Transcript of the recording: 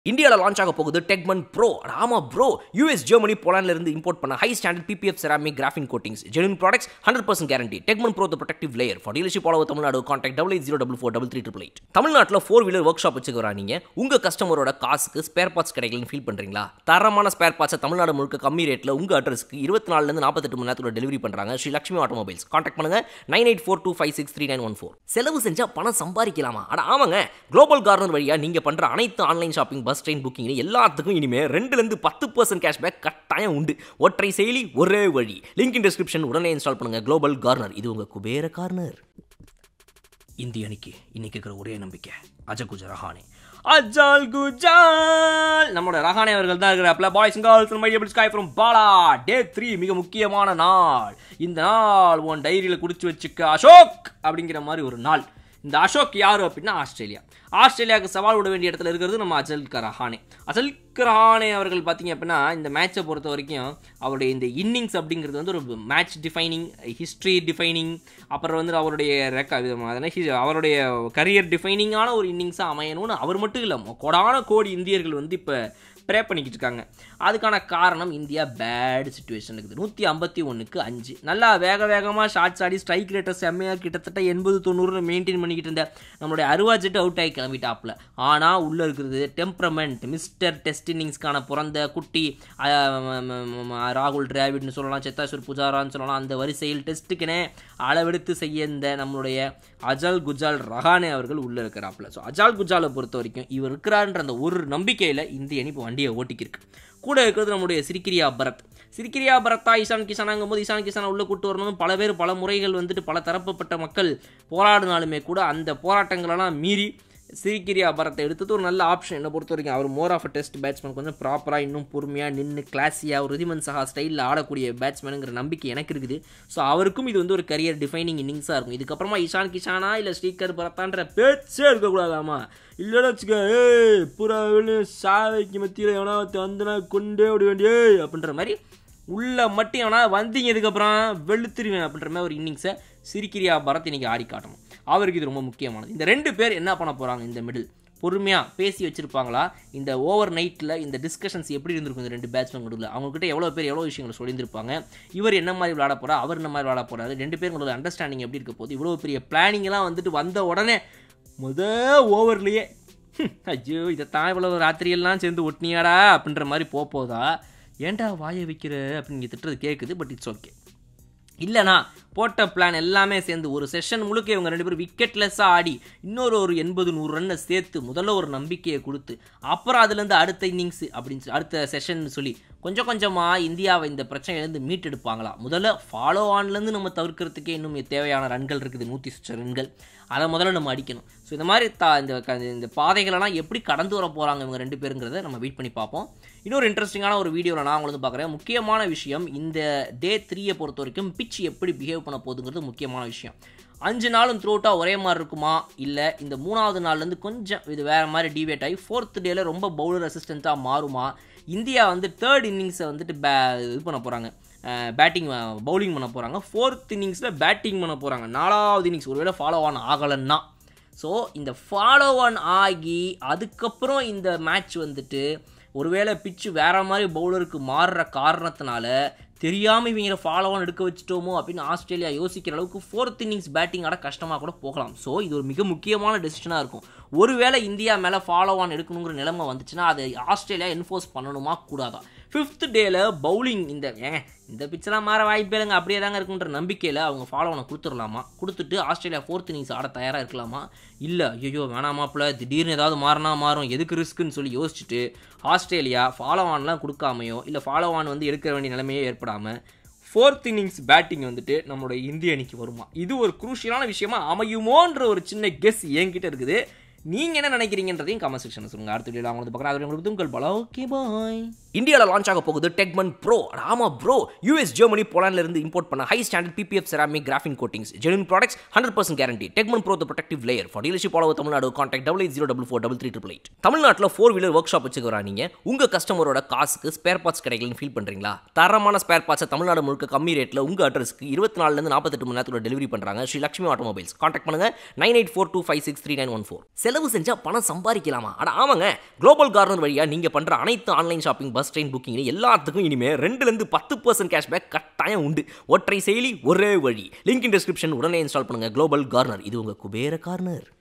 இந்தியாவில் லான்ச் ஆக போகுது டெக்மன் ப்ரோ ஆமா ப்ரோ யூஎஸ் ஜெர்மனி போலாண்ட்ல இருந்து இம்போர்ட் பண்ண high standard PPF ceramic graphene coatings genuine products hundred percent guarantee Techman bro the protective layer for dealership all Tamil Nadu contact double eight zero double four double three triple eight தமிழ்நாட்டில் four wheeler work shop வச்சுக்கிறா நீங்க உங்க கஸ்டமரோட காசுக்கு spare parts கிடைக்கலன்னு feel பண்றீங்களா தரமான spare பார்ட்ஸை Tamil Nadu முழுக்க கம்மி ரேட்ல உங்க அட்ரஸ்க்கு இருபத்தி நாலுலேருந்து நாற்பத்தெட்டு மணி நேரத்தில் டெலிவரி பண்றாங்க ஸ்ரீ லட்சுமி ஆட்டோமொபைல்ஸ் கான்டாக்ட் பண்ணுங்க nine eight four two five six three nine one four செலவு செஞ்சா பணம் சம்பாதிக்கலாமா அட ஆமாங்க குளோபல் கார்னர் வழியா நீங்க பண்ற அனைத்து online shopping bus train booking எல்லாத்துக்கும் இனிமே ரெண்டுலேருந்து பத்து பர்சன்ட் கேஷ்பேக் கட்டாயம் உண்டு ஒற்றை செயலி ஒரே வழி லிங்க் இன் டிஸ்கிரிப்ஷன் உடனே இன்ஸ்டால் பண்ணுங்க குளோபல் கார்னர் இது உங்க குபேர கார்னர் இந்திய அணிக்கு இன்னைக்கு இருக்கிற ஒரே நம்பிக்கை அஜகுஜ ரஹானே அஜால் குஜால் நம்மளோட ரஹானே அவர்கள் தான் இருக்கிறாப்ல boys and girls my table sky from Bala day three மிக முக்கியமான நாள் இந்த நாள் உன் டைரியில் குடிச்சு வச்சுக்க அசோக் அப்படிங்கிற மாதிரி ஒரு நாள் இந்த அசோக் யார் அப்படின்னா ஆஸ்திரேலியா ஆஸ்திரேலியாவுக்கு சவால் விட வேண்டிய இடத்துல இருக்கிறது நம்ம அஜல் ரஹானே அஜல் ரஹானே அவர்கள் பார்த்தீங்க அப்படின்னா இந்த மேட்சை பொறுத்த வரைக்கும் அவருடைய இந்த இன்னிங்ஸ் அப்படிங்கிறது வந்து ஒரு மேட்ச் டிஃபைனிங் ஹிஸ்ட்ரி டிஃபைனிங் அப்புறம் வந்து அவருடைய ரெக்க அவருடைய கரியர் டிஃபைனிங்கான ஒரு இன்னிங்ஸாக அமையணும்னு அவர் மட்டும் இல்லை கொடான கோடி இந்தியர்கள் வந்து இப்போ ப்ரே பண்ணிக்கிட்டு இருக்காங்க அதுக்கான காரணம் இந்தியா பேட் சுச்சுவேஷன் இருக்குது நூற்றி ஐம்பத்தி ஒன்றுக்கு அஞ்சு நல்லா வேக வேகமாக ஷார்ட்ஸ் ஆடி ஸ்ட்ரைக் ரேட்டை செம்மையாக கிட்டத்தட்ட எண்பது தொண்ணூறு மெயின்டைன் பண்ணிக்கிட்டு இருந்த நம்மளுடைய அருவா ஜெட் அவுட் ஆகி கிளம்பிட்டாப்புல ஆனால் உள்ளே இருக்கிறது டெம்பரமெண்ட் மிஸ்டர் டெஸ்ட் இன்னிங்ஸ்க்கான பிறந்த குட்டி ராகுல் டிராவிட்னு சொல்லலாம் சேத்தாஸ்வர் புஜாரான்னு சொல்லலாம் அந்த வரிசையில் டெஸ்ட்டுக்குனே அளவெடுத்து செய்ய இந்த நம்மளுடைய அஜால் குஜால் ரஹானே அவர்கள் உள்ளே இருக்கிறாப்புல ஸோ அஜால் குஜாலை பொறுத்த வரைக்கும் இவர் இருக்கிறாருன்ற அந்த ஒரு நம்பிக்கையில் இந்திய அணி இப்போ வண்டியை ஓட்டிக்கிருக்கு கூட இருக்கிறது நம்முடைய சிரிக்கிரியா பரத் சிரிக்கிரியா பரத்தா ஈசான் கிசானாங்கும் போது ஈசான் கிசானை உள்ளே கூட்டு வரணும் பல பேர் பல முறைகள் வந்துட்டு பல தரப்பட்ட மக்கள் போராடினாலுமே கூட அந்த போராட்டங்களெல்லாம் மீறி சிரிக்கிரியா பரத்தை எடுத்தது ஒரு நல்ல ஆப்ஷன் என்னை பொறுத்த வரைக்கும் அவர் more of a test batsman கொஞ்சம் ப்ராப்பராக இன்னும் பொறுமையாக நின்று கிளாஸியாக ஒரு ரிதிமன் சஹா ஸ்டைலில் ஆடக்கூடிய பேட்ஸ்மேனுங்கிற நம்பிக்கை எனக்கு இருக்குது ஸோ அவருக்கும் இது வந்து ஒரு கரியர் டிஃபைனிங் இன்னிங்ஸாக இருக்கும் இதுக்கப்புறமா இஷான் கிஷானா இல்லை ஸ்ரீகர் பரத்தான்ற பேச்சே இருக்கக்கூடாதாமா இல்லைன்னு வச்சுக்க ஏய் புறா சாவைக்கு மத்தியில் எவனா வந்தனா கொண்டே விட வேண்டிய அப்படின்ற மாதிரி உள்ள மட்டும் எவனா வந்தீங்க இதுக்கப்புறம் வெளுத்துருவேன் அப்படின்ற மாதிரி ஒரு இன்னிங்ஸை சிரிக்கிரியா பரத் இன்னைக்கு ஆடி காட்டணும் அவருக்கு இது ரொம்ப முக்கியமானது இந்த ரெண்டு பேர் என்ன பண்ண போகிறாங்க இந்த மிடில் பொறுமையாக பேசி வச்சுருப்பாங்களா இந்த ஓவர் நைட்டில் இந்த டிஸ்கஷன்ஸ் எப்படி இருந்திருக்கும் இந்த ரெண்டு பேட்ஸ்மேன் நடுவில் அவங்ககிட்ட எவ்வளோ பேர் எவ்வளோ விஷயங்களை சொல்லியிருந்திருப்பாங்க இவர் என்ன மாதிரி விளாட போகிறா அவர் என்ன மாதிரி விளாட போகிறாரு ரெண்டு பேருங்களோட அண்டர்ஸ்டாண்டிங் எப்படி இருக்க போகுது இவ்வளோ பெரிய பிளானிங்லாம் வந்துட்டு வந்த உடனே முத ஓவர்லேயே ஐயோ இதைத்தான் இவ்வளோ ராத்திரியெல்லாம் சேர்ந்து ஒட்டினியாடா அப்படின்ற மாதிரி போதா ஏன்டா வாயை வைக்கிற அப்படின்னு நீங்கள் திட்டுறது கேட்குது பட் இட்ஸ் ஓகே இல்லைனா போட்ட பிளான் எல்லாமே சேர்ந்து ஒரு செஷன் முழுக்க இவங்க ரெண்டு பேரும் விக்கெட்லெஸ்ஸாக ஆடி இன்னொரு ஒரு எண்பது நூறு ரன்னை சேர்த்து முதல்ல ஒரு நம்பிக்கையை கொடுத்து அப்புறம் அதுலேருந்து அடுத்த இன்னிங்ஸ் அப்படின்னு அடுத்த செஷன் சொல்லி கொஞ்சம் கொஞ்சமாக இந்தியாவை இந்த பிரச்சனையிலேருந்து மீட்டெடுப்பாங்களா முதல்ல ஃபாலோ ஆன்லேருந்து நம்ம தவிர்க்கிறதுக்கே இன்னும் தேவையான ரன்கள் இருக்குது நூற்றி சுச்ச ரன்கள் அதை முதல்ல நம்ம அடிக்கணும் ஸோ இந்த மாதிரி தா இந்த இந்த பாதைகளெல்லாம் எப்படி கடந்து வர போகிறாங்க இவங்க ரெண்டு பேருங்கிறத நம்ம வெயிட் பண்ணி பார்ப்போம் இன்னொரு இன்ட்ரெஸ்டிங்கான ஒரு வீடியோவில் நான் உங்களுக்கு பார்க்குறேன் முக்கியமான விஷயம் இந்த டே த்ரீயை பொறுத்த வரைக்கும் பிச் எப்படி பிஹேவ் பண்ண போகுதுங்கிறது முக்கியமான விஷயம் அஞ்சு நாளும் த்ரூட்டாக ஒரே மாதிரி இருக்குமா இல்லை இந்த மூணாவது நாள்லேருந்து கொஞ்சம் இது வேறு மாதிரி டிவேட் ஆகி ஃபோர்த் டேல ரொம்ப பவுலர் அசிஸ்டண்ட்டாக மாறுமா இந்தியா வந்து தேர்ட் இன்னிங்ஸை வந்துட்டு பே இது பண்ண போகிறாங்க பேட்டிங் பவுலிங் பண்ண போகிறாங்க ஃபோர்த் இன்னிங்ஸில் பேட்டிங் பண்ண போகிறாங்க நாலாவது இன்னிங்ஸ் ஒருவேளை ஃபாலோ ஆன் ஆகலைன்னா ஸோ இந்த ஃபாலோ ஆன் ஆகி அதுக்கப்புறம் இந்த மேட்ச் வந்துட்டு ஒருவேளை பிச்சு வேற மாதிரி பவுலருக்கு மாறுற காரணத்தினால தெரியாமல் இவங்களை ஃபாலோ ஆன் எடுக்க வச்சுட்டோமோ அப்படின்னு ஆஸ்திரேலியா யோசிக்கிற அளவுக்கு ஃபோர்த் இன்னிங்ஸ் பேட்டிங் ஆட கஷ்டமாக கூட போகலாம் ஸோ இது ஒரு மிக முக்கியமான டெசிஷனாக இருக்கும் ஒருவேளை இந்தியா மேலே ஃபாலோ ஆன் எடுக்கணுங்கிற நிலைமை வந்துச்சுன்னா அதை ஆஸ்திரேலியா என்ஃபோர்ஸ் பண்ணணுமா கூடாதா ஃபிஃப்த் டேல பவுலிங் இந்த ஏங்க இந்த பிச்செல்லாம் மாற வாய்ப்பே இல்லைங்க அப்படியே தாங்க இருக்குன்ற நம்பிக்கையில் அவங்க ஃபாலோ ஆன கொடுத்துடலாமா கொடுத்துட்டு ஆஸ்திரேலியா ஃபோர்த் இன்னிங்ஸ் ஆட தயாராக இருக்கலாமா இல்லை ஐயோ வேணாமாப்பில் திடீர்னு ஏதாவது மாறினா மாறும் எதுக்கு ரிஸ்க்குன்னு சொல்லி யோசிச்சுட்டு ஆஸ்திரேலியா ஃபாலோ ஆன்லாம் கொடுக்காமையோ இல்லை ஃபாலோ ஆன் வந்து எடுக்க வேண்டிய நிலைமையே ஏற்படாமல் ஃபோர்த் இன்னிங்ஸ் பேட்டிங் வந்துட்டு நம்மளோட இந்திய அணிக்கு வருமா இது ஒரு குரூஷியலான விஷயமா அமையுமோன்ற ஒரு சின்ன கெஸ் என்கிட்ட இருக்குது நீங்கள் என்ன நினைக்கிறீங்கன்றதையும் கமெண்ட் செக்ஷன் சொல்லுங்கள் அடுத்த வீடியோ அவங்க பார்க்குறேன் அது உங்களுக்கு உங்கள் பல ஓகே பாய் இந்தியாவில் லான்ச் ஆக போகுது டெக்மன் ப்ரோ ஆமா ப்ரோ யூஎஸ் ஜெர்மனி போலாண்ட்ல இருந்து இம்போர்ட் பண்ண high standard PPF ceramic graphene coatings genuine products hundred percent guarantee Techman bro the protective layer for dealership all Tamil Nadu contact double eight zero double four double three triple eight தமிழ்நாட்டில் four wheeler work shop வச்சுக்கிறா நீங்க உங்க கஸ்டமரோட காசுக்கு spare parts கிடைக்கலன்னு feel பண்றீங்களா தரமான spare பார்ட்ஸை Tamil Nadu முழுக்க கம்மி ரேட்டில் உங்க அட்ரஸ்க்கு இருபத்தி நாலுலேருந்து நாற்பத்தெட்டு மணி நேரத்தில் டெலிவரி பண்றாங்க ஸ்ரீ லட்சுமி ஆட்டோமொபைல்ஸ் கான்டாக்ட் பண்ணுங்க nine eight four two five six three nine one four செலவு செஞ்சா பணம் சம்பாதிக்கலாமா அட ஆமாங்க குளோபல் கார்னர் வழியா நீங்க பண்ற அனைத்து online shopping bus train booking எல்லாத்துக்கும் இனிமே ரெண்டுல இருந்து பத்து பர்சன்ட் கேஷ்பேக் கட்டாயம் உண்டு ஒற்றை செயலி ஒரே வழி லிங்க் இன் டிஸ்கிரிப்ஷன் உடனே இன்ஸ்டால் பண்ணுங்க குளோபல் கார்னர் இது உங்க குபேர கார்னர்